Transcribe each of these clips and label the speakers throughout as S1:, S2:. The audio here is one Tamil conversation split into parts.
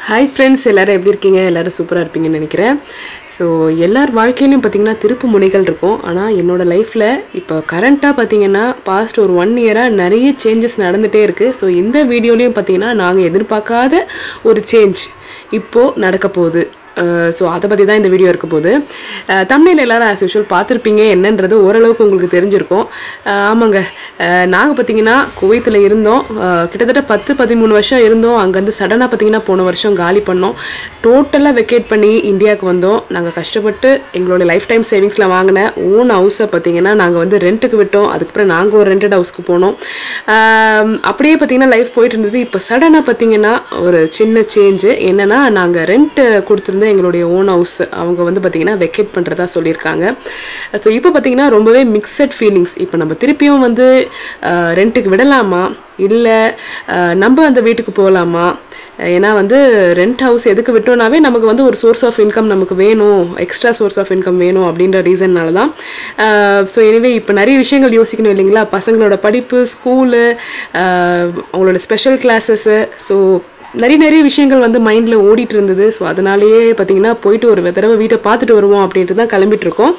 S1: ஹாய் ஃப்ரெண்ட்ஸ் எல்லாரும் எப்படி இருக்கீங்க எல்லாரும் சூப்பராக இருப்பீங்கன்னு நினைக்கிறேன் ஸோ எல்லார் வாழ்க்கையிலையும் பார்த்தீங்கன்னா திருப்பு முனைகள் இருக்கும் ஆனால் என்னோட லைஃப்பில் இப்போ கரண்ட்டாக பார்த்தீங்கன்னா பாஸ்ட் ஒரு ஒன் இயராக நிறைய சேஞ்சஸ் நடந்துகிட்டே இருக்குது ஸோ இந்த வீடியோலையும் பார்த்தீங்கன்னா நாங்கள் எதிர்பார்க்காத ஒரு சேஞ்ச் இப்போது நடக்க போகுது ஸோ அதை பற்றி தான் இந்த வீடியோ இருக்க போகுது தமிழில் எல்லாரும் ஆஸ் யூஷுவல் பார்த்துருப்பீங்க என்னன்றது ஓரளவுக்கு உங்களுக்கு தெரிஞ்சிருக்கும் அஹ் ஆமாங்க நாங்கள் பார்த்தீங்கன்னா குவைத்தில் இருந்தோம் அஹ் கிட்டத்தட்ட பத்து பதிமூணு வருஷம் இருந்தோம் அங்கேருந்து சடனாக பார்த்தீங்கன்னா போன வருஷம் காலி பண்ணோம் டோட்டலாக வெக்கேட் பண்ணி இந்தியாவுக்கு வந்தோம் நாங்கள் கஷ்டப்பட்டு எங்களோட லைஃப் டைம் சேவிங்ஸில் வாங்கின ஓன் ஹவுஸை பார்த்தீங்கன்னா நாங்கள் வந்து ரெண்ட்டுக்கு விட்டோம் அதுக்கப்புறம் நாங்கள் ஒரு ரெண்டட் ஹவுஸ்க்கு போனோம் அஹ் அப்படியே பார்த்தீங்கன்னா லைஃப் போயிட்டு இருந்தது இப்போ சடனாக பார்த்தீங்கன்னா ஒரு சின்ன சேஞ்சு என்னென்னா நாங்கள் ரெண்ட் கொடுத்துருந்த எங்களுடைய ஓன் ஹவுஸ் அவங்க வந்து பார்த்திங்கன்னா வெக்கேட் பண்ணுறதா சொல்லியிருக்காங்க ஸோ இப்போ பார்த்திங்கன்னா ரொம்பவே மிக்சட் ஃபீலிங்ஸ் இப்போ நம்ம திருப்பியும் வந்து ரெண்ட்டுக்கு விடலாமா இல்லை நம்ம அந்த வீட்டுக்கு போகலாமா ஏன்னா வந்து ரெண்ட் ஹவுஸ் எதுக்கு விட்டோம்னாவே நமக்கு வந்து ஒரு சோர்ஸ் ஆஃப் இன்கம் நமக்கு வேணும் எக்ஸ்ட்ரா சோர்ஸ் ஆஃப் இன்கம் வேணும் அப்படின்ற ரீசன்னால தான் ஸோ எனிவே இப்போ நிறைய விஷயங்கள் யோசிக்கணும் இல்லைங்களா பசங்களோட படிப்பு ஸ்கூலு அவங்களோட ஸ்பெஷல் கிளாஸஸ்ஸு ஸோ நிறைய நிறைய விஷயங்கள் வந்து மைண்டில் ஓடிட்டு இருந்தது ஸோ அதனாலேயே பார்த்தீங்கன்னா போயிட்டு ஒரு தடவை வீட்டை பார்த்துட்டு வருவோம் அப்படின்ட்டு தான் கிளம்பிட்டு இருக்கோம்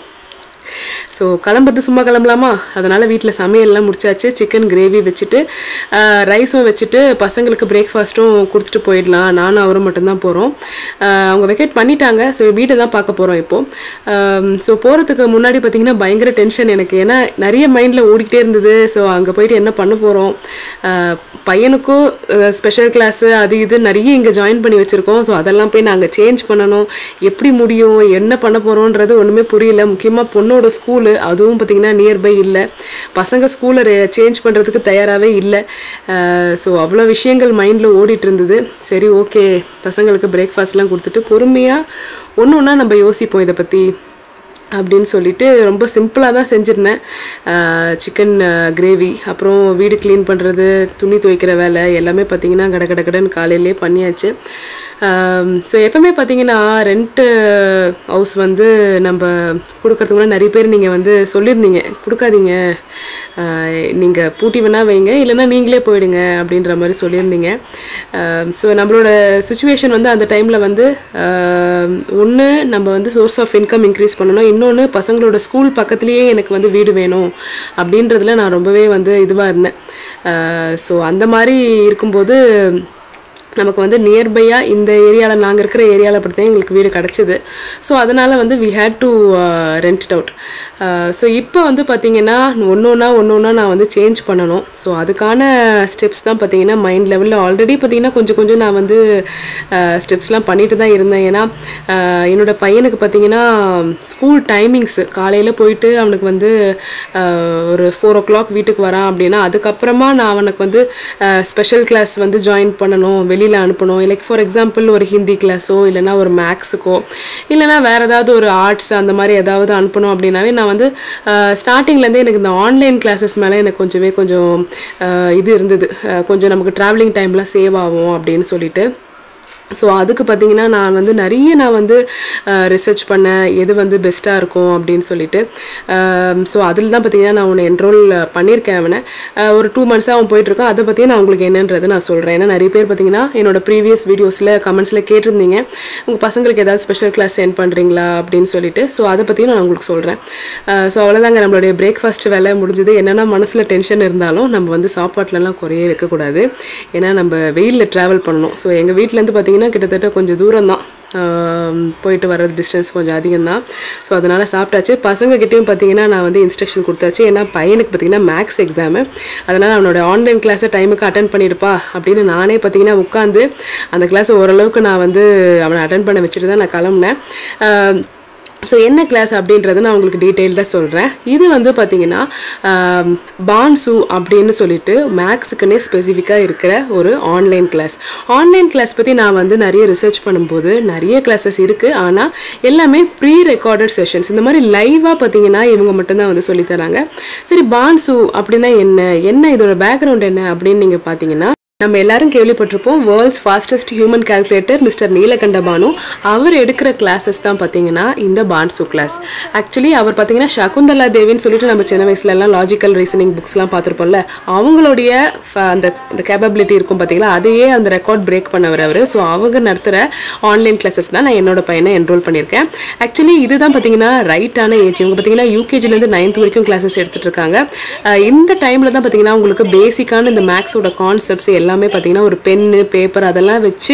S1: ஸோ கிளம்புறது சும்மா கிளம்பலாமா அதனால் வீட்டில் சமையல்லாம் முடிச்சாச்சு சிக்கன் கிரேவி வச்சுட்டு ரைஸும் வச்சுட்டு பசங்களுக்கு பிரேக்ஃபாஸ்ட்டும் கொடுத்துட்டு போயிடலாம் நானும் அவரும் மட்டும்தான் போகிறோம் அவங்க வெக்கேட் பண்ணிட்டாங்க ஸோ வீட்டை தான் பார்க்க போகிறோம் இப்போது ஸோ போகிறதுக்கு முன்னாடி பார்த்திங்கன்னா பயங்கர டென்ஷன் எனக்கு ஏன்னா நிறைய மைண்டில் ஓடிக்கிட்டே இருந்தது ஸோ அங்கே போயிட்டு என்ன பண்ண போகிறோம் பையனுக்கும் ஸ்பெஷல் கிளாஸு அது இது நிறைய இங்கே ஜாயின் பண்ணி வச்சுருக்கோம் ஸோ அதெல்லாம் போய் நாங்கள் சேஞ்ச் பண்ணணும் எப்படி முடியும் என்ன பண்ண போகிறோன்றது ஒன்றுமே புரியல முக்கியமாக பொண்ணோட ஸ்கூலு அதுவும் பார்த்திங்கன்னா நியர்பை இல்லை பசங்க ஸ்கூலை சேஞ்ச் பண்ணுறதுக்கு தயாராகவே இல்லை ஸோ அவ்வளோ விஷயங்கள் மைண்டில் ஓடிட்டு இருந்தது சரி ஓகே பசங்களுக்கு பிரேக்ஃபாஸ்ட்லாம் கொடுத்துட்டு பொறுமையாக ஒன்று ஒன்றா நம்ம யோசிப்போம் இதை பற்றி அப்படின்னு சொல்லிட்டு ரொம்ப சிம்பிளாக தான் செஞ்சுருந்தேன் சிக்கன் கிரேவி அப்புறம் வீடு க்ளீன் பண்ணுறது துணி துவைக்கிற வேலை எல்லாமே பார்த்திங்கன்னா கட கட கடன்னு காலையிலே பண்ணியாச்சு ஸோ எப்போவுமே பார்த்தீங்கன்னா ரெண்ட்டு ஹவுஸ் வந்து நம்ம கொடுக்கறதுக்கு முன்னாடி நிறைய பேர் நீங்கள் வந்து சொல்லியிருந்தீங்க கொடுக்காதீங்க நீங்கள் பூட்டி வேணால் வைங்க இல்லைன்னா நீங்களே போயிடுங்க அப்படின்ற மாதிரி சொல்லியிருந்தீங்க ஸோ நம்மளோட சுச்சுவேஷன் வந்து அந்த டைமில் வந்து ஒன்று நம்ம வந்து சோர்ஸ் ஆஃப் இன்கம் இன்க்ரீஸ் பண்ணணும் இன்னொன்று பசங்களோட ஸ்கூல் பக்கத்துலேயே எனக்கு வந்து வீடு வேணும் அப்படின்றதுல நான் ரொம்பவே வந்து இதுவாக இருந்தேன் ஸோ அந்த மாதிரி இருக்கும்போது நமக்கு வந்து நியர்பையாக இந்த ஏரியாவில் நாங்கள் இருக்கிற ஏரியாவில் அப்படி தான் எங்களுக்கு வீடு கிடச்சிது ஸோ அதனால் வந்து we had to rent it out so இப்போ வந்து பார்த்திங்கன்னா ஒன்று ஒன்றா ஒன்று ஒன்றா நான் வந்து சேஞ்ச் பண்ணணும் ஸோ அதுக்கான ஸ்டெப்ஸ் தான் பார்த்திங்கன்னா மைண்ட் லெவலில் ஆல்ரெடி பார்த்திங்கன்னா கொஞ்சம் கொஞ்சம் நான் வந்து ஸ்டெப்ஸ்லாம் பண்ணிட்டு தான் இருந்தேன் ஏன்னா என்னோடய பையனுக்கு பார்த்திங்கன்னா ஸ்கூல் டைமிங்ஸு காலையில் போயிட்டு அவனுக்கு வந்து ஒரு ஃபோர் ஓ கிளாக் வீட்டுக்கு வரான் அப்படின்னா அதுக்கப்புறமா நான் அவனுக்கு வந்து ஸ்பெஷல் கிளாஸ் வந்து ஜாயின் பண்ணணும் வெளியில் அனுப்பணும் லைக் ஃபார் எக்ஸாம்பிள் ஒரு ஹிந்தி கிளாஸோ இல்லைனா ஒரு மேக்ஸுக்கோ இல்லைனா வேறு ஏதாவது ஒரு ஆர்ட்ஸ் அந்த மாதிரி ஏதாவது அனுப்பணும் அப்படின்னாவே நான் வந்து ஸ்டார்டிங்லேருந்தே எனக்கு இந்த ஆன்லைன் கிளாஸஸ் மேலே எனக்கு கொஞ்சமே கொஞ்சம் இது இருந்தது கொஞ்சம் நமக்கு ட்ராவலிங் டைம்லாம் சேவ் ஆகும் அப்படின்னு சொல்லிட்டு ஸோ அதுக்கு பார்த்தீங்கன்னா நான் வந்து நிறைய நான் வந்து ரிசர்ச் பண்ணேன் எது வந்து பெஸ்ட்டாக இருக்கும் அப்படின்னு சொல்லிட்டு ஸோ அதில் தான் பார்த்தீங்கன்னா நான் உன்னை என்ரோல் பண்ணியிருக்கேன் அவனை ஒரு டூ மந்த்ஸாக அவன் போயிட்டுருக்கான் அதை பற்றி நான் உங்களுக்கு என்னன்றது நான் சொல்கிறேன் ஏன்னா நிறைய பேர் பார்த்தீங்கன்னா என்னோட ப்ரீவியஸ் வீடியோஸில் கமெண்ட்ஸில் கேட்டிருந்தீங்க உங்கள் பசங்களுக்கு ஏதாவது ஸ்பெஷல் கிளாஸ் சென்ட் பண்ணுறீங்களா அப்படின்னு சொல்லிட்டு ஸோ அதை பற்றியும் நான் உங்களுக்கு சொல்கிறேன் ஸோ அவ்வளோதாங்க நம்மளுடைய பிரேக்ஃபாஸ்ட் வேலை முடிஞ்சது என்னென்னா மனசில் டென்ஷன் இருந்தாலும் நம்ம வந்து சாப்பாட்டிலலாம் குறைய வைக்கக்கூடாது ஏன்னா நம்ம வெயிலில் ட்ராவல் பண்ணணும் ஸோ எங்கள் வீட்டிலேருந்து பார்த்தீங்கன்னா பார்த்தீங்கன்னா கிட்டத்தட்ட கொஞ்சம் தூரம் தான் போயிட்டு வர்றது டிஸ்டன்ஸ் கொஞ்சம் அதிகம் தான் ஸோ அதனால் சாப்பிட்டாச்சு பசங்கக்கிட்டேயும் பார்த்தீங்கன்னா நான் வந்து இன்ஸ்ட்ரக்ஷன் கொடுத்தாச்சு ஏன்னா பையனுக்கு பார்த்தீங்கன்னா மேக்ஸ் எக்ஸாமு அதனால் அவனோட ஆன்லைன் கிளாஸை டைமுக்கு அட்டன் பண்ணிடுப்பா அப்படின்னு நானே பார்த்தீங்கன்னா உட்காந்து அந்த கிளாஸை ஓரளவுக்கு நான் வந்து அவனை அட்டன் பண்ண வச்சுட்டு தான் நான் கிளம்புனேன் ஸோ என்ன கிளாஸ் அப்படின்றத நான் உங்களுக்கு டீட்டெயில்டாக சொல்கிறேன் இது வந்து பார்த்தீங்கன்னா பான்சு அப்படின்னு சொல்லிட்டு மேக்ஸுக்குன்னே ஸ்பெசிஃபிக்காக இருக்கிற ஒரு ஆன்லைன் கிளாஸ் ஆன்லைன் கிளாஸ் பற்றி நான் வந்து நிறைய ரிசர்ச் பண்ணும்போது நிறைய கிளாஸஸ் இருக்குது ஆனால் எல்லாமே ப்ரீ ரெக்கார்டட் செஷன்ஸ் இந்த மாதிரி லைவாக பார்த்தீங்கன்னா இவங்க மட்டும்தான் வந்து சொல்லித்தராங்க சரி பான்சு அப்படின்னா என்ன என்ன இதோட பேக்ரவுண்ட் என்ன அப்படின்னு நீங்கள் பார்த்தீங்கன்னா நம்ம எல்லாரும் கேள்விப்பட்டிருப்போம் world's fastest human calculator mister Neelakanta Bhanu அவர் எடுக்கிற கிளாஸஸ் தான் பார்த்தீங்கன்னா இந்த பான்சு கிளாஸ் ஆக்சுவலி அவர் பார்த்தீங்கன்னா சகுந்தலா தேவின்னு சொல்லிட்டு நம்ம சின்ன வயசுலலாம் லாஜிக்கல் ரீசனிங் புக்ஸ்லாம் பார்த்துருப்போம்ல அவங்களுடைய ஃப- அந்த அந்த கேப்பபிலிட்டி இருக்கும் பார்த்தீங்களா அதையே அந்த ரெக்கார்ட் பிரேக் பண்ணவர் அவர் ஸோ அவங்க நடத்துகிற ஆன்லைன் கிளாஸஸ் தான் நான் என்னோட பையனை என்ரோல் பண்ணியிருக்கேன் ஆக்சுவலி இதுதான் பார்த்தீங்கன்னா ரைட்டான ஏஜ் இவங்க பார்த்தீங்கன்னா யூகேஜிலேருந்து நைன்த் வரைக்கும் கிளாஸஸ் எடுத்துட்டு இருக்காங்க அஹ் இந்த டைமில் தான் பார்த்தீங்கன்னா உங்களுக்கு பேசிக்கான இந்த மேக்ஸோட கான்செப்ட்ஸ் எல்லாமே பார்த்தீங்கன்னா ஒரு பென்னு பேப்பர் அதெல்லாம் வச்சு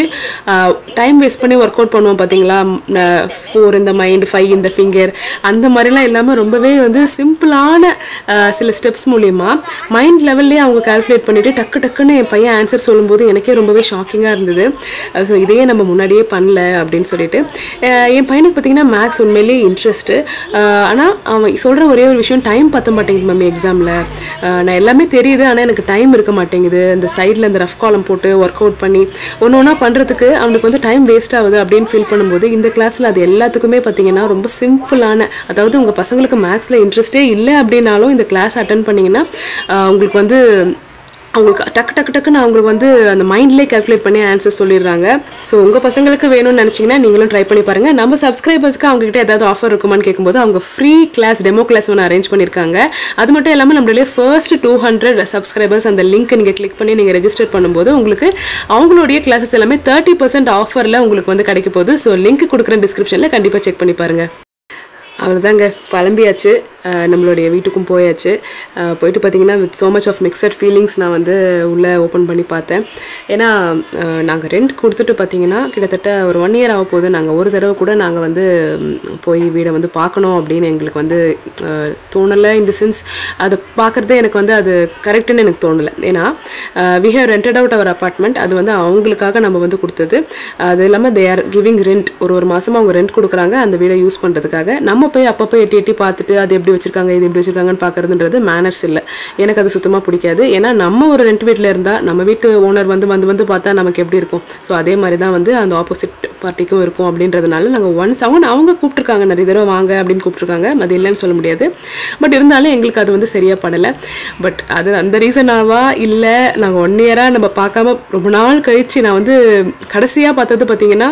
S1: டைம் வேஸ்ட் பண்ணி ஒர்க் அவுட் பண்ணுவோம் பார்த்தீங்களா ஃபோர் இந்த மைண்ட் ஃபைவ் இந்த ஃபிங்கர் அந்த மாதிரிலாம் இல்லாமல் ரொம்பவே வந்து சிம்பிளான சில ஸ்டெப்ஸ் மூலிமா மைண்ட் லெவல்லே அவங்க கால்குலேட் பண்ணிட்டு டக்கு டக்குன்னு என் பையன் ஆன்சர் சொல்லும்போது எனக்கே ரொம்பவே ஷாக்கிங்காக இருந்தது ஸோ இதையே நம்ம முன்னாடியே பண்ணல அப்படின்னு சொல்லிட்டு அஹ் என் பையனுக்கு பார்த்தீங்கன்னா மேக்ஸ் உண்மையிலேயே இன்ட்ரெஸ்ட்டு ஆனால் அவன் சொல்கிற ஒரே ஒரு விஷயம் டைம் பத்த மாட்டேங்குது மம்மி எக்ஸாமில் நான் எல்லாமே தெரியுது ஆனால் எனக்கு டைம் இருக்க மாட்டேங்குது இந்த சைடில் இந்த ரஃப் காலம் போட்டு ஒர்க் அவுட் பண்ணி ஒன்று ஒன்றா பண்ணுறதுக்கு அவனுக்கு வந்து டைம் வேஸ்ட் ஆகுது அப்படின்னு ஃபீல் பண்ணும்போது இந்த கிளாஸில் அது எல்லாத்துக்குமே பார்த்தீங்கன்னா ரொம்ப சிம்பிளான அதாவது உங்கள் பசங்களுக்கு மேக்ஸில் இன்ட்ரெஸ்டே இல்லை அப்படின்னாலும் இந்த கிளாஸ் அட்டன் பண்ணிங்கன்னா ஆஹ் உங்களுக்கு வந்து அவங்களுக்கு டக்கு டக்கு டக்குன்னு அவங்களுக்கு வந்து அந்த மைண்ட்லேயே கால்குலேட் பண்ணி ஆன்சர் சொல்லிடுறாங்க ஸோ உங்கள் பசங்களுக்கு வேணும்னு நினச்சிங்கன்னா நீங்களும் ட்ரை பண்ணி பாருங்கள் நம்ம சப்ஸ்கிரைபர்ஸ்க்கு அவங்ககிட்ட ஏதாவது ஆஃபர் இருக்குமான்னு கேட்கும்போது அவங்க ஃப்ரீ கிளாஸ் டெமோ கிளாஸ் ஒன்று அரேஞ்ச் பண்ணியிருக்காங்க அது மட்டும் இல்லாமல் நம்மளுடைய ஃபர்ஸ்ட் டூ ஹண்ட்ரட் சப்ஸ்கிரைபர்ஸ் அந்த லிங்க் நீங்கள் கிளிக் பண்ணி நீங்கள் ரெஜிஸ்டர் பண்ணும்போது உங்களுக்கு அவங்களுடைய கிளாஸஸ் எல்லாமே தேர்ட்டி பர்சன்ட் ஆஃபரில் உங்களுக்கு வந்து கிடைக்க போகுது ஸோ லிங்க் கொடுக்குற டிஸ்கிரிப்ஷனில் கண்டிப்பாக செக் பண்ணி பாருங்கள் அவ்வளோதாங்க கிளம்பியாச்சு அஹ் நம்மளுடைய வீட்டுக்கும் போயாச்சு அஹ் போயிட்டு பார்த்தீங்கன்னா with so much of mixed feelings நான் வந்து உள்ளே ஓப்பன் பண்ணி பார்த்தேன் ஏன்னா நாங்கள் ரெண்ட் கொடுத்துட்டு பார்த்தீங்கன்னா கிட்டத்தட்ட ஒரு ஒன் இயர் ஆக போகுது நாங்கள் ஒரு தடவை கூட நாங்கள் வந்து ம், போய் வீடை வந்து பார்க்கணும் அப்படின்னு எங்களுக்கு வந்து அஹ், தோணலை இந்த சென்ஸ் அதை பார்க்குறதே எனக்கு வந்து அது கரெக்டுன்னு எனக்கு தோணலை ஏன்னா we have rented out our apartment அது வந்து அவங்களுக்காக நம்ம வந்து கொடுத்தது அது இல்லாமல் தே ஆர் கிவிங் ரெண்ட் ஒரு ஒரு மாதமாக அவங்க ரெண்ட் கொடுக்குறாங்க அந்த வீடை யூஸ் பண்ணுறதுக்காக நம்ம போய் அப்பப்போ எட்டி எட்டி பார்த்துட்டு அது எப்படி வச்சிருக்காங்க இது எப்படி வச்சிருக்காங்கன்னு பார்க்கறதுன்றது மேனர்ஸ் இல்லை எனக்கு அது சுத்தமாக பிடிக்காது ஏன்னா நம்ம ஒரு ரெண்ட் வீட்டில் இருந்தால் நம்ம வீட்டு ஓனர் வந்து வந்து வந்து பார்த்தா நமக்கு எப்படி இருக்கும் ஸோ அதே மாதிரி தான் வந்து அந்த ஆப்போசிட் பார்ட்டிக்கும் இருக்கும் அப்படின்றதுனால நாங்கள் ஒன்ஸ் அவங்க அவங்க கூப்பிட்ருக்காங்க நிறைய தடவை வாங்க அப்படின்னு கூப்பிட்ருக்காங்க அது இல்லைன்னு சொல்ல முடியாது பட் இருந்தாலும் எங்களுக்கு அது வந்து சரியாக படலை பட் அது அந்த ரீசனாவா இல்லை நாங்கள் ஒன் இயராக நம்ம பார்க்காம ரொம்ப நாள் கழித்து நான் வந்து கடைசியாக பார்த்தது பார்த்தீங்கன்னா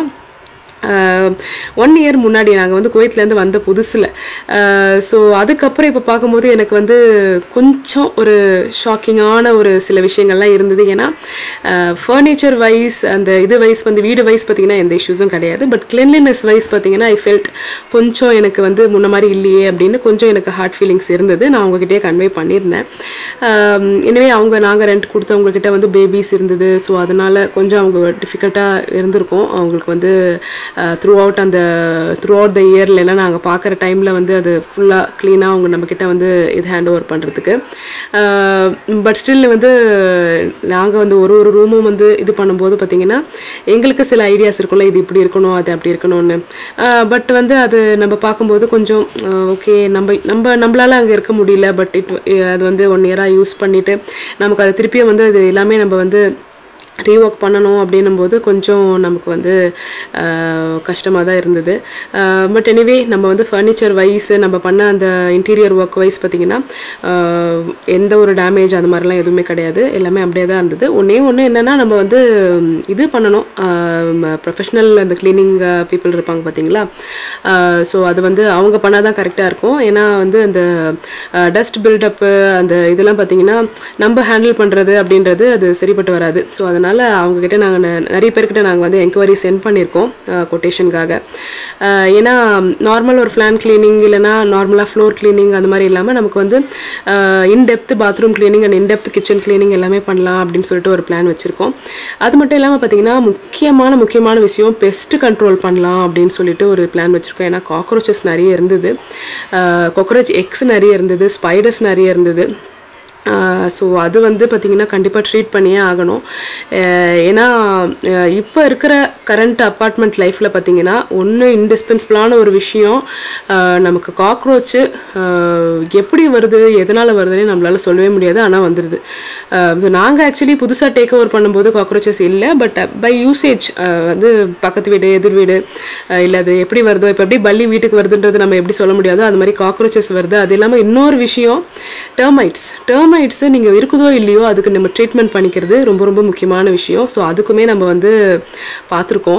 S1: ஒன் இயர் முன்னாடி நாங்கள் வந்து குவைத்லேருந்து வந்த புதுசில் ஸோ அதுக்கப்புறம் இப்போ பார்க்கும்போது எனக்கு வந்து கொஞ்சம் ஒரு ஷாக்கிங்கான ஒரு சில விஷயங்கள்லாம் இருந்தது ஏன்னா ஃபர்னிச்சர் வைஸ் அந்த இது வைஸ் வந்து வீடு வைஸ் பார்த்திங்கன்னா எந்த இஷ்யூஸும் கிடையாது பட் கிளென்லினஸ் வைஸ் பார்த்திங்கன்னா ஐ ஃபெல்ட் கொஞ்சம் எனக்கு வந்து முன்ன மாதிரி இல்லையே அப்படின்னு கொஞ்சம் எனக்கு ஹார்ட் ஃபீலிங்ஸ் இருந்தது நான் அவங்ககிட்டயே கன்வே பண்ணியிருந்தேன் எனவே அவங்க நாங்கள் ரெண்ட் கொடுத்தவங்கக்கிட்ட வந்து பேபிஸ் இருந்தது ஸோ அதனால் கொஞ்சம் அவங்க டிஃபிகல்ட்டாக இருந்திருக்கும் அவங்களுக்கு வந்து த்ரூ அவுட் அந்த த்ரூ அவுட் த இயரில் எல்லாம் நாங்கள் பார்க்குற டைமில் வந்து அது ஃபுல்லாக க்ளீனாக அவங்க நம்மக்கிட்ட வந்து இது ஹேண்ட் ஓவர் பண்ணுறதுக்கு பட் ஸ்டில் வந்து நாங்கள் வந்து ஒரு ஒரு ரூமும் வந்து இது பண்ணும்போது பார்த்திங்கன்னா எங்களுக்கு சில ஐடியாஸ் இருக்கும்ல இது இப்படி இருக்கணும் அது அப்படி இருக்கணும்னு பட் வந்து அது நம்ம பார்க்கும்போது கொஞ்சம் ஓகே நம்ம நம்ம நம்மளால அங்கே இருக்க முடியல பட் இட் அது வந்து ஒன் இயராக யூஸ் பண்ணிவிட்டு நமக்கு அது திருப்பியும் வந்து அது எல்லாமே நம்ம வந்து ரீஒர்க் பண்ணணும் அப்படின்னும் போது கொஞ்சம் நமக்கு வந்து கஷ்டமாக தான் இருந்தது பட் எனிவே நம்ம வந்து ஃபர்னிச்சர் வைஸ் நம்ம பண்ண அந்த இன்டீரியர் ஒர்க் வைஸ் பார்த்திங்கன்னா எந்த ஒரு டேமேஜ் அந்த மாதிரிலாம் எதுவுமே கிடையாது எல்லாமே அப்படியே தான் இருந்தது ஒன்றே ஒன்று என்னென்னா நம்ம வந்து இது பண்ணணும் ப்ரொஃபஷ்னல் அந்த க்ளீனிங் பீப்புள் இருப்பாங்க பார்த்தீங்களா ஸோ அது வந்து அவங்க பண்ணால் தான் கரெக்டாக இருக்கும் ஏன்னா வந்து அந்த டஸ்ட் பில்டப்பு அந்த இதெல்லாம் பார்த்திங்கன்னா நம்ம ஹேண்டில் பண்ணுறது அப்படின்றது அது சரிப்பட்டு வராது ஸோ அதனால் அதனால் அவங்கக்கிட்ட நாங்கள் நிறைய பேர்கிட்ட நாங்கள் வந்து என்கொயரி சென்ட் பண்ணியிருக்கோம் கொட்டேஷனுக்காக ஏன்னா நார்மல் ஒரு ஃப்ளான் கிளீனிங் இல்லைனா நார்மலாக ஃப்ளோர் கிளீனிங் அந்த மாதிரி இல்லாமல் நமக்கு வந்து in-depth bathroom cleaning and in-depth kitchen cleaning எல்லாமே பண்ணலாம் அப்படின்னு சொல்லிட்டு ஒரு பிளான் வச்சுருக்கோம் அது மட்டும் இல்லாமல் பார்த்திங்கன்னா முக்கியமான முக்கியமான விஷயம் பெஸ்ட் கண்ட்ரோல் பண்ணலாம் அப்படின்னு சொல்லிட்டு ஒரு பிளான் வச்சுருக்கோம் ஏன்னா காக்ரோச்சஸ் நிறைய இருந்தது காக்ரோச் எக்ஸ் நிறைய இருந்தது ஸ்பைடர்ஸ் நிறைய இருந்தது ஸோ அது வந்து பார்த்திங்கன்னா கண்டிப்பாக ட்ரீட் பண்ணியே ஆகணும் ஏன்னா இப்போ இருக்கிற கரண்ட் அப்பார்ட்மெண்ட் லைஃப்பில் பார்த்திங்கன்னா ஒன்று இன்டிஸ்பென்சிபிளான ஒரு விஷயம் நமக்கு காக்ரோச்சு எப்படி வருது எதனால் வருதுன்னு நம்மளால் சொல்லவே முடியாது ஆனால் வந்துடுது நாங்கள் ஆக்சுவலி புதுசாக டேக் ஓவர் பண்ணும்போது காக்ரோச்சஸ் இல்லை பட் பை யூசேஜ் வந்து பக்கத்து வீடு எதிர் வீடு இல்லை அது எப்படி வருதோ இப்போ எப்படி பள்ளி வீட்டுக்கு வருதுன்றது நம்ம எப்படி சொல்ல முடியாதோ அது மாதிரி காக்ரோச்சஸ் வருது அது இல்லாமல் இன்னொரு விஷயம் டேர்மைட்ஸ் டேர்மைட்ஸ் டெர்மைட்ஸு நீங்கள் இருக்குதோ இல்லையோ அதுக்கு நம்ம ட்ரீட்மெண்ட் பண்ணிக்கிறது ரொம்ப ரொம்ப முக்கியமான விஷயம் ஸோ அதுக்குமே நம்ம வந்து பார்த்துருக்கோம்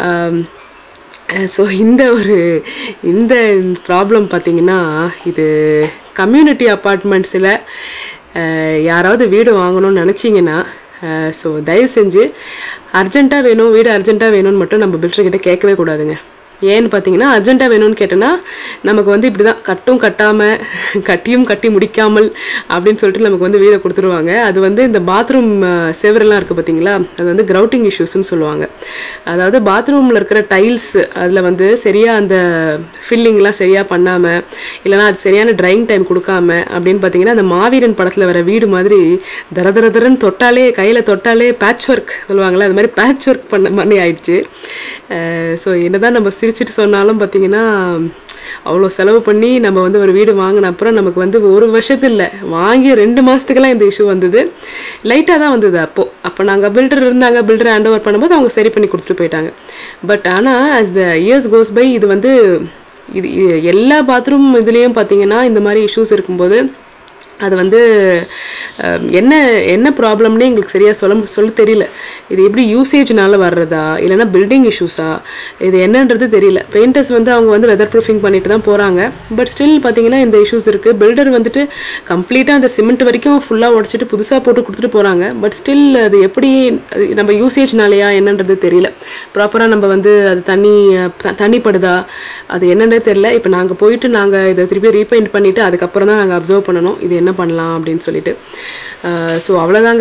S1: ஸோ இந்த ஒரு இந்த ப்ராப்ளம் பார்த்தீங்கன்னா இது கம்யூனிட்டி அப்பார்ட்மெண்ட்ஸில் யாராவது வீடு வாங்கணும்னு நினச்சிங்கன்னா ஸோ தயவு செஞ்சு அர்ஜென்ட்டாக வேணும் வீடு அர்ஜென்ட்டாக வேணும்னு மட்டும் நம்ம பில்டர்கிட்ட கேட்கவே கூடாதுங்க ஏன்னு பார்த்தீங்கன்னா அர்ஜென்ட்டாக வேணும்னு கேட்டோன்னா நமக்கு வந்து இப்படி தான் கட்டும் கட்டாமல் கட்டியும் கட்டி முடிக்காமல் அப்படின்னு சொல்லிட்டு நமக்கு வந்து வீடை கொடுத்துருவாங்க அது வந்து இந்த பாத்ரூம் செவரெல்லாம் இருக்குது பார்த்தீங்களா அது வந்து கிரவுட்டிங் இஷ்யூஸ்னு சொல்லுவாங்க அதாவது பாத்ரூமில் இருக்கிற டைல்ஸ் அதில் வந்து சரியாக அந்த ஃபில்லிங்லாம் சரியாக பண்ணாமல் இல்லைனா அது சரியான ட்ரைங் டைம் கொடுக்காம அப்படின்னு பார்த்தீங்கன்னா அந்த மாவீரன் படத்தில் வர வீடு மாதிரி தர தர தரன்னு தொட்டாலே கையில் தொட்டாலே பேட்ச் ஒர்க் சொல்லுவாங்களே அது மாதிரி பேட்ச் ஒர்க் பண்ண மாதிரி ஆயிடுச்சு ஸோ என்னதான் நம்ம சிரிச்சிட்டு சொன்னாலும் பார்த்தீங்கன்னா அவ்வளோ செலவு பண்ணி நம்ம வந்து ஒரு வீடு வாங்கின அப்புறம் நமக்கு வந்து ஒரு வருஷத்து இல்லை வாங்கி ரெண்டு மாதத்துக்கெல்லாம் இந்த இஷ்யூ வந்தது லைட்டாக தான் வந்தது அப்போது அப்போ நாங்கள் பில்டர் இருந்தாங்க பில்டர் ஹேண்ட் ஓவர் பண்ணும்போது அவங்க சரி பண்ணி கொடுத்துட்டு போயிட்டாங்க பட் ஆனால் as the years goes by இது வந்து இது இது எல்லா பாத்ரூம் இதுலேயும் பார்த்தீங்கன்னா இந்த மாதிரி இஷ்யூஸ் இருக்கும்போது அது வந்து அஹ், என்ன என்ன ப்ராப்ளம்னே எங்களுக்கு சரியாக சொல்ல சொல்ல தெரியல இது எப்படி யூசேஜ்னால வர்றதா இல்லைன்னா பில்டிங் இஷ்யூஸா இது என்னன்றது தெரியல பெயிண்டர்ஸ் வந்து அவங்க வந்து வெதர் ப்ரூஃபிங் பண்ணிட்டு தான் போகிறாங்க பட் ஸ்டில் பார்த்தீங்கன்னா இந்த இஷ்யூஸ் இருக்குது பில்டர் வந்துட்டு கம்ப்ளீட்டாக அந்த சிமெண்ட் வரைக்கும் ஃபுல்லாக உடச்சிட்டு புதுசாக போட்டு கொடுத்துட்டு போகிறாங்க பட் ஸ்டில் அது எப்படி அது நம்ம யூசேஜ்னாலையா என்னன்றது தெரியல ப்ராப்பராக நம்ம வந்து அது தண்ணி அஹ், த- தண்ணி படுதா அது என்னன்னே தெரியல இப்போ நாங்கள் போயிட்டு நாங்கள் இதை திருப்பி ரீபெயிண்ட் பண்ணிவிட்டு அதுக்கப்புறம் தான் நாங்கள் அப்சர்வ் பண்ணணும் இது என்ன பண்ணலாம் அப்படின்னு சொல்லிட்டு ஸோ அவ்வளோதாங்க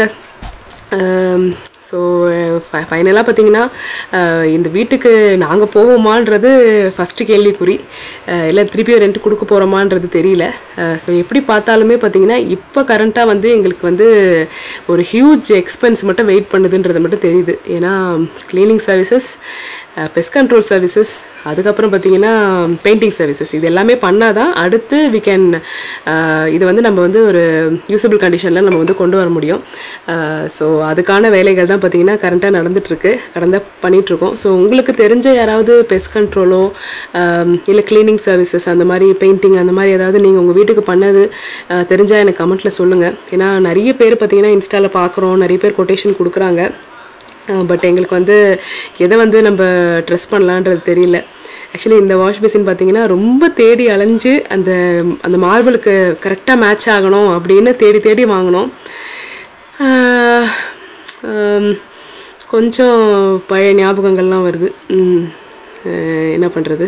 S1: ஸோ ஃபைனலாக பார்த்தீங்கன்னா அஹ், இந்த வீட்டுக்கு நாங்கள் போவோமான்றது ஃபஸ்ட்டு கேள்விக்குறி அஹ், இல்லை திருப்பியும் ரெண்ட் கொடுக்க போகிறோமான்றது தெரியல ஸோ எப்படி பார்த்தாலுமே பார்த்தீங்கன்னா இப்போ கரண்ட்டாக வந்து எங்களுக்கு வந்து ஒரு ஹியூஜ் எக்ஸ்பென்ஸ் மட்டும் வெயிட் பண்ணுதுன்றது மட்டும் தெரியுது ஏன்னா cleaning services pest control services அதுக்கப்புறம் பார்த்தீங்கன்னா பெயிண்டிங் சர்வீசஸ் இது எல்லாமே பண்ணால் தான் அடுத்து வி கேன் இது வந்து நம்ம வந்து ஒரு யூசபிள் கண்டிஷனில் நம்ம வந்து கொண்டு வர முடியும் ஸோ அதுக்கான வேலைகள் தான் பார்த்தீங்கன்னா கரண்ட்டாக நடந்துகிட்ருக்கு கடந்த பண்ணிகிட்ருக்கோம் ஸோ உங்களுக்கு தெரிஞ்ச யாராவது பெஸ்ட் கண்ட்ரோலோ இல்லை க்ளீனிங் சர்வீசஸ் அந்த மாதிரி பெயிண்டிங் அந்த மாதிரி ஏதாவது நீங்கள் உங்கள் வீட்டுக்கு பண்ணது தெரிஞ்சால் எனக்கு கமெண்ட்டில் சொல்லுங்கள் ஏன்னா நிறைய பேர் பார்த்தீங்கன்னா இன்ஸ்டாவில் பார்க்குறோம் நிறைய பேர் கொட்டேஷன் கொடுக்குறாங்க பட் எங்களுக்கு வந்து எதை வந்து நம்ம ட்ரெஸ் பண்ணலான்றது தெரியல ஆக்சுவலி இந்த வாஷ் பேசின் பார்த்தீங்கன்னா ரொம்ப தேடி அலைஞ்சு அந்த அந்த மார்பிளுக்கு கரெக்டாக மேட்ச் ஆகணும் அப்படின்னு தேடி தேடி வாங்கினோம் ஆஹ், ஆம், கொஞ்சம் பழைய ஞாபகங்கள்லாம் வருது ம், ஆஹ், என்ன பண்ணுறது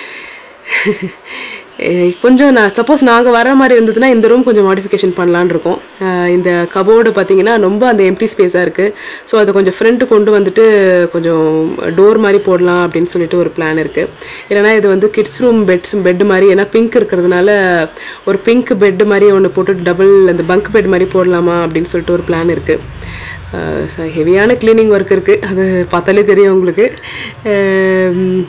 S1: கொஞ்சம் நான் சப்போஸ் நாங்கள் வர மாதிரி இருந்ததுன்னா இந்த ரூம் கொஞ்சம் மாடிஃபிகேஷன் பண்ணலான்னு இருக்கோம் ஆஹ் இந்த கபோர்டு பார்த்தீங்கன்னா ரொம்ப அந்த எம்டி ஸ்பேஸாக இருக்குது ஸோ அதை கொஞ்சம் ஃப்ரண்ட்டு கொண்டு வந்துட்டு கொஞ்சம் டோர் மாதிரி போடலாம் அப்படின்னு சொல்லிட்டு ஒரு பிளான் இருக்குது இல்லைனா இது வந்து கிட்ஸ் ரூம் பெட்ஸ் பெட் மாதிரி ஏன்னா பிங்க் இருக்கிறதுனால ஒரு பிங்க் பெட் மாதிரி ஒன்று போட்டு டபுள் அந்த பங்க் பெட் மாதிரி போடலாமா அப்படின்னு சொல்லிட்டு ஒரு பிளான் இருக்குது ஹெவியான க்ளீனிங் ஒர்க் இருக்குது அது பார்த்தாலே தெரியும் உங்களுக்கு ஆம்,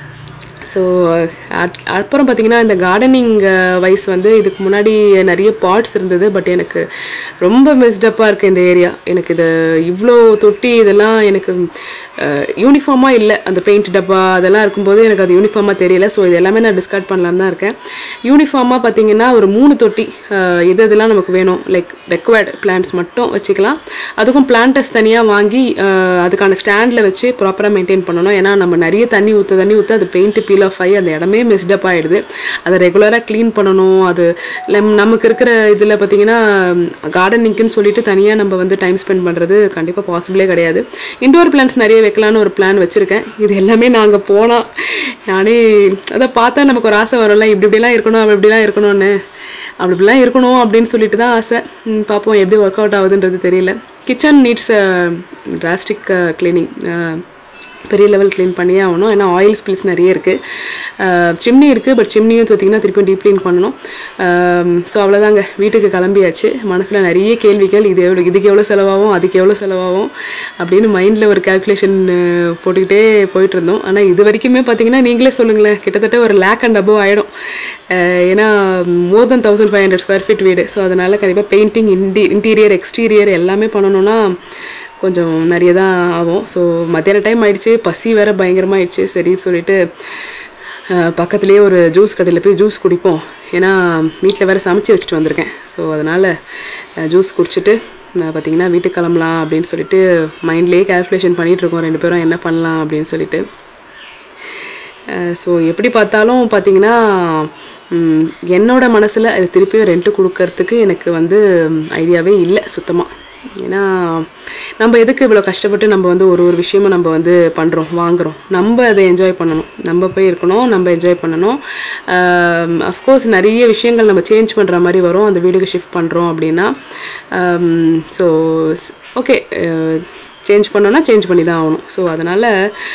S1: ஸோ அப்புறம் பார்த்தீங்கன்னா இந்த கார்டனிங் வைஸ் வந்து இதுக்கு முன்னாடி நிறைய பாட்ஸ் இருந்தது பட் எனக்கு ரொம்ப மிஸ்டப்பாக இருக்குது இந்த ஏரியா எனக்கு இது இவ்வளோ தொட்டி இதெல்லாம் எனக்கு யூனிஃபார்மாக இல்லை அந்த பெயிண்ட் டப்பா அதெல்லாம் இருக்கும்போது எனக்கு அது யூனிஃபார்மாக தெரியல ஸோ இது எல்லாமே நான் டிஸ்கார்ட் பண்ணலான்னு தான் இருக்கேன் யூனிஃபார்மாக பார்த்தீங்கன்னா ஒரு மூணு தொட்டி அஹ், இது இதெல்லாம் நமக்கு வேணும் லைக் ரெக்வயர்டு பிளான்ஸ் மட்டும் வச்சுக்கலாம் அதுக்கும் பிளான்டஸ் தனியாக வாங்கி அஹ், அதுக்கான ஸ்டாண்டில் வச்சு ப்ராப்பராக மெயின்டைன் பண்ணணும் ஏன்னா நம்ம நிறைய தண்ணி ஊற்ற தண்ணி ஊற்ற அது பெயிண்ட் பீல் ஆஃப் ஆகி அந்த இடமே மிஸ்டப் ஆகிடுது அதை ரெகுலராக க்ளீன் பண்ணணும் அது நம் நமக்கு இருக்கிற இதில் பார்த்தீங்கன்னா கார்டனிங்க்குன்னு சொல்லிட்டு தனியாக நம்ம வந்து டைம் ஸ்பெண்ட் பண்ணுறது கண்டிப்பாக பாசிபிளே கிடையாது இண்டோர் பிளான்ஸ் நிறைய வைக்கலான்னு ஒரு பிளான் வச்சுருக்கேன் இது எல்லாமே நாங்கள் போனால் நானே அதை பார்த்தா நமக்கு ஒரு ஆசை வரும்ல இப்படி இப்படிலாம் இருக்கணும் அப்படி இப்படிலாம் இருக்கணும்னு அப்படி இப்படிலாம் இருக்கணும் அப்படின்னு சொல்லிட்டு தான் ஆசை ம், பார்ப்போம் எப்படி ஒர்க் அவுட் ஆகுதுன்றது தெரியல கிச்சன் நீட்ஸ் டிராஸ்டிக் க்ளீனிங் பெரிய லெவல் க்ளீன் பண்ணியே ஆகணும் ஏன்னா ஆயில் ஸ்பில்ஸ் நிறைய இருக்குது சிம்னி இருக்குது பட் சிம்னியும் பார்த்திங்கன்னா திருப்பியும் டீப் க்ளீன் பண்ணணும் ஸோ அவ்வளோதாங்க வீட்டுக்கு கிளம்பியாச்சு மனசில் நிறைய கேள்விகள் இது எவ்வளோ இதுக்கு எவ்வளோ செலவாகும் அதுக்கு எவ்வளோ செலவாகும் அப்படின்னு மைண்டில் ஒரு கால்குலேஷன் போட்டுக்கிட்டே போயிட்டு இருந்தோம் ஆனால் இது வரைக்குமே பார்த்தீங்கன்னா நீங்களே சொல்லுங்களேன் கிட்டத்தட்ட ஒரு லேக் அண்ட் அபோவ் ஆகிடும் ஏன்னா more than thousand five hundred square feet வீடு ஸோ அதனால் கண்டிப்பாக பெயிண்டிங் இன்டி இன்டீரியர் எக்ஸ்டீரியர் எல்லாமே பண்ணணும்னா கொஞ்சம் நிறைய தான் ஆகும் ஸோ மத்தியான டைம் ஆயிடுச்சு பசி வேற பயங்கரமாக ஆயிடுச்சு சரி சொல்லிட்டு அஹ், பக்கத்துலேயே ஒரு ஜூஸ் கடையில் போய் ஜூஸ் குடிப்போம் ஏன்னா வீட்டில் வேறு சமைச்சு வச்சுட்டு வந்திருக்கேன் ஸோ அதனால் ஜூஸ் குடிச்சிட்டு அஹ், பார்த்தீங்கன்னா வீட்டுக்கு கிளம்பலாம் அப்படின்னு சொல்லிட்டு மைண்ட்லேயே கேல்குலேஷன் பண்ணிகிட்டு இருக்கோம் ரெண்டு பேரும் என்ன பண்ணலாம் அப்படின்னு சொல்லிட்டு ஸோ எப்படி பார்த்தாலும் பார்த்தீங்கன்னா ம், என்னோட மனசில் அது திருப்பியும் ரெண்ட்டு கொடுக்கறதுக்கு எனக்கு வந்து ஐடியாவே இல்லை சுத்தமாக ஏன்னா நம்ம எதுக்கு இவ்வளோ கஷ்டப்பட்டு நம்ம வந்து ஒரு ஒரு விஷயமும் நம்ம வந்து பண்ணுறோம் வாங்குறோம் நம்ம அதை என்ஜாய் பண்ணணும் நம்ம போய் இருக்கணும் நம்ம என்ஜாய் பண்ணணும் அஃப்கோர்ஸ் நிறைய விஷயங்கள் நம்ம சேஞ்ச் பண்ணுற மாதிரி வரும் அந்த வீடுக்கு ஷிஃப்ட் பண்ணுறோம் அப்படின்னா ஸோ ஓகே சேஞ்ச் பண்ணோன்னா சேஞ்ச் பண்ணி தான் ஆகணும் ஸோ அதனால்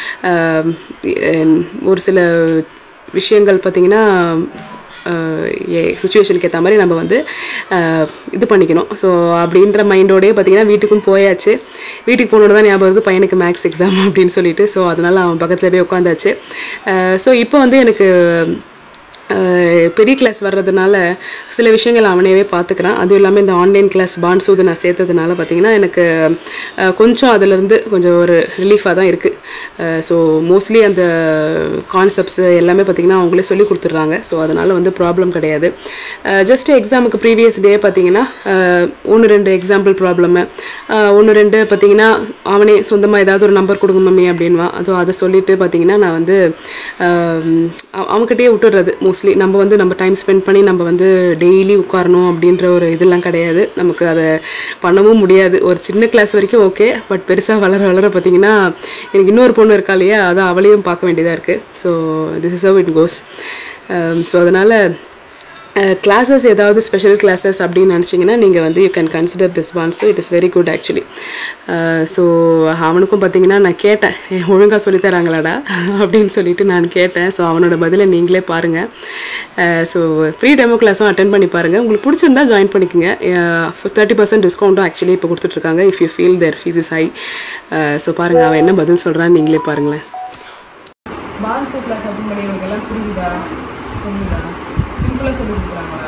S1: ஒரு சில விஷயங்கள் பார்த்திங்கன்னா சுச்சுவேஷனுக்கு ஏற்ற மாதிரி நம்ம வந்து அஹ், இது பண்ணிக்கணும் ஸோ அப்படின்ற மைண்டோடயே பார்த்தீங்கன்னா வீட்டுக்கும் போயாச்சு வீட்டுக்கு போனோட தான் ஞாபகம் வருது பையனுக்கு மேக்ஸ் எக்ஸாம் அப்படின்னு சொல்லிட்டு ஸோ அதனால் அவன் பக்கத்தில் போய் உட்காந்தாச்சு ஸோ இப்போ வந்து எனக்கு அஹ் பெரிய கிளாஸ் வர்றதுனால சில விஷயங்கள் அவனேவே பார்த்துக்கிறான் அதுவும் இல்லாமல் இந்த ஆன்லைன் கிளாஸ் பான்சூது நான் சேர்த்ததுனால பார்த்தீங்கன்னா எனக்கு அஹ், கொஞ்சம் அதுலேருந்து கொஞ்சம் ஒரு ரிலீஃபாக தான் இருக்குது ஸோ மோஸ்ட்லி அந்த கான்செப்ட்ஸ் எல்லாமே பார்த்திங்கன்னா அவங்களே சொல்லி கொடுத்துட்றாங்க ஸோ அதனால் வந்து ப்ராப்ளம் கிடையாது ஜஸ்ட் எக்ஸாமுக்கு ப்ரீவியஸ் டே பார்த்தீங்கன்னா ஒன்று ரெண்டு எக்ஸாம்பிள் ப்ராப்ளமு ஒன்று ரெண்டு பார்த்தீங்கன்னா அவனே சொந்தமாக ஏதாவது ஒரு நம்பர் கொடுங்க மம்மி அப்படின்வான் அதோ அதை சொல்லிட்டு பார்த்தீங்கன்னா நான் வந்து ஆஹ், அவ- அவன்கிட்டயே விட்டுடுறது மோஸ்ட்லி நம்ம வந்து நம்ம டைம் ஸ்பெண்ட் பண்ணி நம்ம வந்து டெய்லி உட்காரணும் அப்படின்ற ஒரு இதெல்லாம் கிடையாது நமக்கு அதை பண்ணவும் முடியாது ஒரு சின்ன கிளாஸ் வரைக்கும் ஓகே பட் பெருசாக வளர வளர பார்த்தீங்கன்னா எனக்கு இன்னொரு பொண்ணு இருக்கா இல்லையா அதை அவளையும் பார்க்க வேண்டியதாக இருக்குது so this is how it goes so அதனால் கிளாஸஸ் ஏதாவது ஸ்பெஷல் கிளாஸஸ் அப்படின்னு நினச்சிங்கன்னா நீங்கள் வந்து you can consider this one so it is very good actually so அவனுக்கும் பார்த்தீங்கன்னா நான் கேட்டேன் ஒழுங்காக சொல்லித்தராங்களாடா அப்படின்னு சொல்லிட்டு நான் கேட்டேன் ஸோ அவனோட பதிலை நீங்களே பாருங்கள் ஸோ ஃப்ரீ டெமோ கிளாஸும் அட்டன் பண்ணி பாருங்கள் உங்களுக்கு பிடிச்சிருந்தா ஜாயின் பண்ணிக்கோங்க தேர்ட்டி பர்சன்ட் டிஸ்கவுண்ட்டும் ஆக்சுவலி இப்போ கொடுத்துட்ருக்காங்க if you feel their fees is high so பாருங்கள் அவன் என்ன பதில் சொல்கிறான்னு நீங்களே பாருங்களேன் பான்சோ கிளாஸ் அட்டன் பண்ணி எல்லாம் புரியுதா புரியுதா சிம்பிளாக சொல்லி கொடுக்குறாங்களா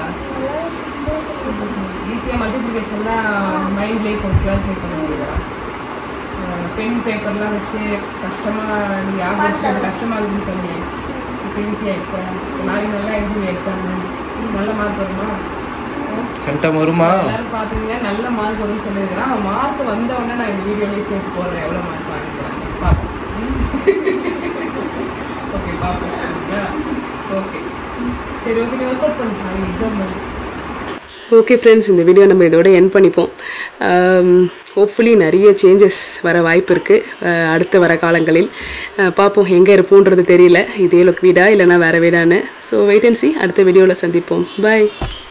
S1: ஈஸியாக மல்டிப்ளிகேஷன்லாம் மைண்ட்லேயே கொஞ்சம் கேல்குலேட் பண்ண முடியுதா பென் பேப்பர்லாம் வச்சு கஷ்டமாக நீங்கள் யார் வச்சு அது கஷ்டமாக இருக்குன்னு சொன்னீங்க இப்போ ஈஸியாகிடுச்சா நாளைக்கு நல்லா எழுதி எக்ஸாம் நல்ல மார்க் வருமா
S2: சென்டம் வருமா
S1: எல்லாரும் பார்த்துங்க நல்ல மார்க் வரும்னு சொல்லியிருக்கிறேன் அவன் மார்க் வந்த உடனே நான் இந்த வீடியோலேயே சேர்த்து போடுறேன் எவ்வளோ மார்க் வாங்கிக்கிறேன் பார்ப்போம் ஓகே பார்ப்போம் ஓகே சரி ஓகே நீ ஒர்க் அவுட் பண்ணுறேன் எக்ஸாம் ஓகே ஃப்ரெண்ட்ஸ் இந்த வீடியோ நம்ம இதோட என் பண்ணிப்போம் ஹோப்ஃபுல்லி நிறைய சேஞ்சஸ் வர வாய்ப்பு இருக்குது அடுத்த வர காலங்களில் அஹ், பார்ப்போம் எங்கே இருப்போன்றது தெரியல இதே லொக் வீடா இல்லைனா வேறு வீடான்னு ஸோ வெயிட் அண்ட் சி அடுத்த வீடியோவில் சந்திப்போம் பாய்